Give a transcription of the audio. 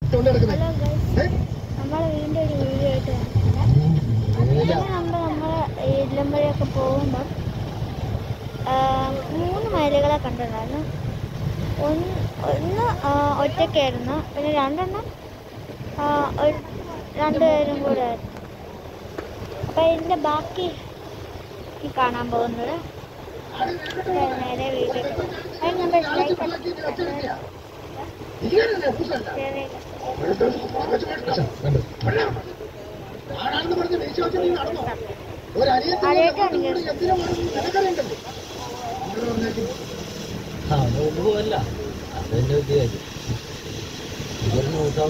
കൊണ്ട് കിടക്കുന്നത് hello guys നമ്മൾ വീണ്ടും ഒരു വീഡിയോ ആയിട്ട് വന്നിട്ടുണ്ട് ഇതിന് മുമ്പ് നമ്മൾ ഇല്ലമ്പഴൊക്കെ പോകുമ്പം ആ, മൂന്ന് മയിലുകളെ കണ്ടിട്ടുണ്ടായിരുന്നു ഒന്ന് ഒന്ന് ആ, ഒറ്റയ്ക്കായിരുന്നു പിന്നെ രണ്ടെണ്ണം ആ, ഒരു- രണ്ടുപേരും കൂടെ ആയിരുന്നു അപ്പം ഇതിൻ്റെ ബാക്കി ഈ കാണാൻ പോകുന്നത് ദേ നേരെ വീട്ടിൽ അതിന് നമ്മൾ ലൈക്ക് ഇങ്ങനെയല്ലേ പൂസല്ല ആടാണെന്ന് പറഞ്ഞ് വീഴ്ച വെച്ച് നീ നടന്നോ ഒരു ആദ്യമായിട്ടാണ് അനിയത്തിനോട് എന്തിനാ നിനക്കറിയണ്ടല്ലോ ആ നോക്കുമല്ല അതെന്റെ ഉദ്ദേശം ഇവരുടെ നോക്കാം